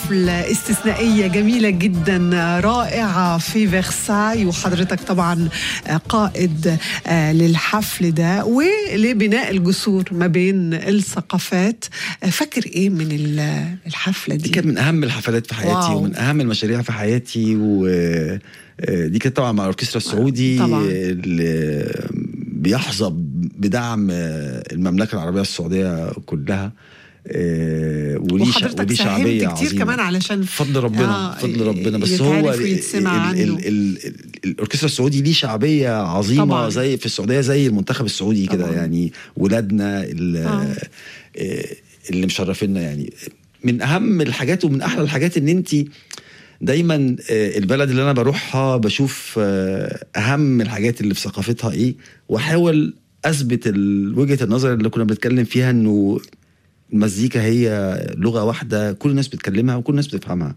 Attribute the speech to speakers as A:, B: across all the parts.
A: حفل استثنائية جميلة جدا رائعة في فرساي وحضرتك طبعا قائد للحفل ده ولبناء الجسور ما بين الثقافات فاكر ايه من الحفلة
B: دي
A: دي؟
B: كانت من اهم الحفلات في حياتي
A: واو.
B: ومن اهم المشاريع في حياتي و دي كانت طبعا مع الاوركسترا السعودي
A: طبعاً.
B: اللي بيحظى بدعم المملكه العربيه السعوديه كلها آه، وليه شع-
A: وحضرتك
B: وليه
A: ساهمت
B: شعبيه
A: كتير
B: عظيمه
A: كمان علشان
B: بفضل ربنا
A: آه،
B: بفضل ربنا بس
A: يتعرف
B: هو
A: ويتسمع
B: ال-
A: عنه.
B: ال- ال- ال- الاوركسترا السعودي ليه شعبيه عظيمه
A: طبعاً.
B: زي في السعوديه زي المنتخب السعودي كده
A: طبعاً.
B: يعني ولادنا ال-
A: آه.
B: آه، اللي مشرفينا يعني من اهم الحاجات ومن احلى الحاجات ان انت دايما آه، البلد اللي انا بروحها بشوف آه، اهم الحاجات اللي في ثقافتها ايه واحاول اثبت ال- وجهه النظر اللي كنا بنتكلم فيها انه المزيكا هي لغه واحده كل الناس بتتكلمها وكل الناس بتفهمها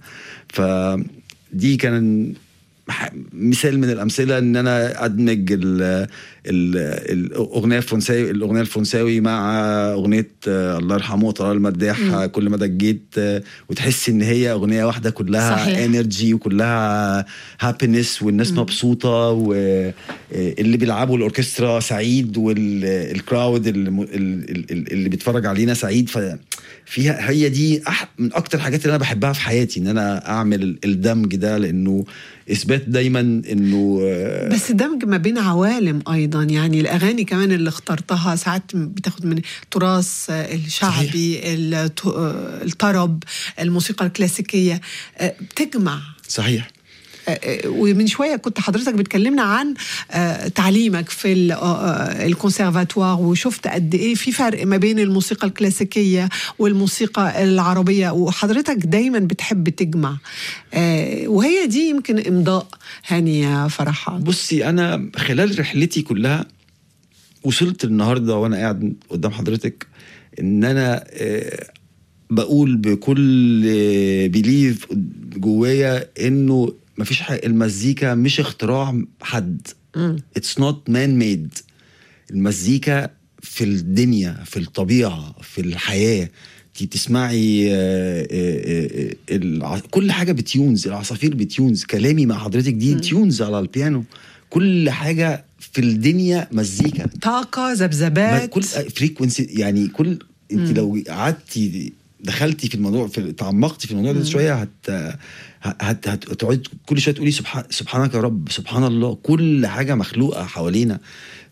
B: فدي كان ح- مثال من الامثله ان انا ادمج ال ال الاغنيه الفرنساوي الاغنيه الفرنساوي مع اغنيه آه، الله يرحمه طلال المداح
A: مم.
B: آه، كل ما دجيت آه، وتحس ان هي اغنيه واحده كلها
A: صحيح.
B: انرجي وكلها هابينس والناس
A: مم.
B: مبسوطه واللي بيلعبوا الاوركسترا سعيد والكراود اللي, م- ال- ال- ال- اللي بيتفرج علينا سعيد ففيها هي دي أح من اكتر الحاجات اللي انا بحبها في حياتي ان انا اعمل ال- الدمج ده لانه اثبات دايما انه آه،
A: بس دمج ما بين عوالم ايضا يعني الاغاني كمان اللي اخترتها ساعات بتاخد من التراث الشعبي الت- الطرب الموسيقى الكلاسيكيه آه، بتجمع
B: صحيح
A: آه، آه، ومن شويه كنت حضرتك بتكلمنا عن آه، تعليمك في ال- آه، آه، الكونسرفاتوار وشفت قد ايه في فرق ما بين الموسيقى الكلاسيكيه والموسيقى العربيه وحضرتك دايما بتحب تجمع آه، وهي دي يمكن امضاء هاني يا فرحات
B: بصي انا خلال رحلتي كلها وصلت النهارده وانا قاعد قدام حضرتك ان انا آه، بقول بكل بليف جوايا انه مفيش حاجه المزيكا مش اختراع حد
A: مم.
B: اتس نوت مان ميد المزيكا في الدنيا في الطبيعه في الحياه انت تسمعي آه، آه، آه، الع- كل حاجه بتيونز العصافير بتيونز كلامي مع حضرتك دي تيونز على البيانو كل حاجه في الدنيا مزيكا
A: طاقة
B: ما
A: ذبذبات
B: كل فريكونسي يعني كل انت لو قعدتي دخلتي في الموضوع في تعمقتي في الموضوع ده شويه هت هت هت- هتقعدي كل شويه تقولي سبحان سبحانك يا رب سبحان الله كل حاجه مخلوقه حوالينا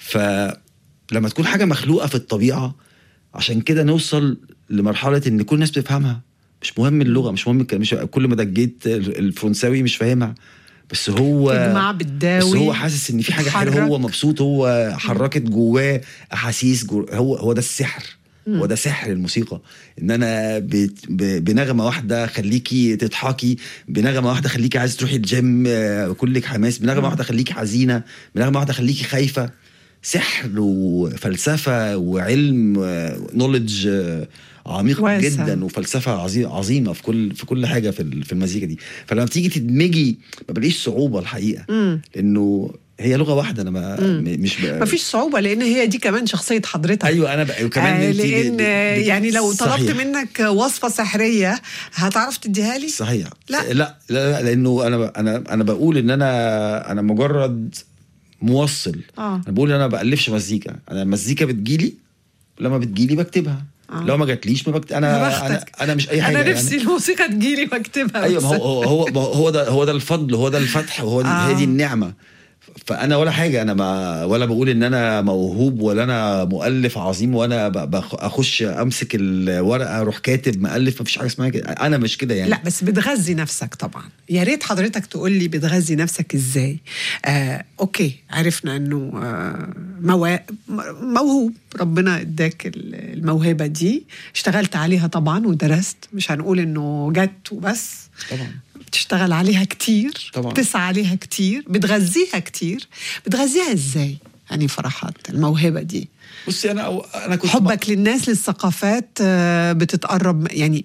B: فلما تكون حاجه مخلوقه في الطبيعه عشان كده نوصل لمرحله ان كل الناس بتفهمها مش مهم اللغه مش مهم الكلام- مش كل ما دجيت الفرنساوي مش فاهمها بس هو
A: تجمع
B: بس
A: بالداوي
B: هو حاسس ان في حاجه حلوه
A: تتحرك.
B: هو مبسوط هو حركت جواه احاسيس جو هو هو ده السحر هو ده سحر الموسيقى ان انا بت- ب- بنغمه واحده خليكي تضحكي بنغمه واحده خليكي عايزه تروحي الجيم آه، كلك حماس بنغمه واحده خليكي حزينه بنغمه واحده خليكي خايفه سحر وفلسفه وعلم نولج عميق
A: واسع.
B: جدا وفلسفه عظيمه عظيمه في كل في كل حاجه في ال- في المزيكا دي فلما تيجي تدمجي ما بلاقيش صعوبه الحقيقه
A: مم.
B: لانه هي لغه واحده انا ما
A: مم.
B: م- مش ب...
A: مفيش صعوبة لأن هي دي كمان شخصية حضرتك
B: ايوه انا بقى وكمان
A: آه
B: انت ب-
A: لأن
B: ب- ب-
A: يعني لو طلبت
B: صحيح.
A: منك وصفة سحرية هتعرف تديها لي؟
B: صحيح
A: لا.
B: لا لا, لا لانه انا انا انا بقول ان انا انا مجرد موصل
A: آه.
B: انا بقول ان انا ما بالفش مزيكا انا المزيكا بتجيلي لما بتجيلي بكتبها
A: آه.
B: لو ما جاتليش ما بكتب
A: يا
B: انا انا
A: بختك.
B: انا مش اي حاجه
A: أنا نفسي
B: يعني.
A: الموسيقى تجيلي واكتبها
B: ايوه
A: بس.
B: ما هو هو هو هو ده هو ده الفضل هو ده الفتح وهو دي
A: آه.
B: هي دي النعمه فانا ولا حاجه انا ما ولا بقول ان انا موهوب ولا انا مؤلف عظيم وانا ب- بخ- اخش امسك الورقه اروح كاتب مؤلف ما فيش حاجه اسمها كده انا مش كده يعني
A: لا بس بتغذي نفسك طبعا يا ريت حضرتك تقول لي بتغذي نفسك ازاي آه، اوكي عرفنا انه آه موا... موهوب ربنا اداك ال- الموهبه دي اشتغلت عليها طبعا ودرست مش هنقول انه جت وبس
B: طبعا
A: بتشتغل عليها كتير
B: طبعاً.
A: بتسعى عليها كتير بتغذيها كتير بتغذيها ازاي يعني فرحات الموهبه دي
B: بصي انا أو انا كنت
A: حبك للناس للثقافات آه، بتتقرب يعني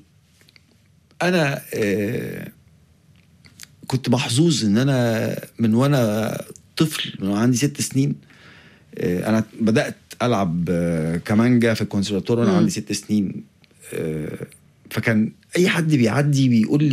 B: انا آه، كنت محظوظ ان انا من وانا طفل من وأنا عندي ست سنين آه، انا بدات العب آه، كمانجا في الكونسرفتوار وانا
A: مم.
B: عندي ست سنين آه، فكان اي حد بيعدي بيقول لي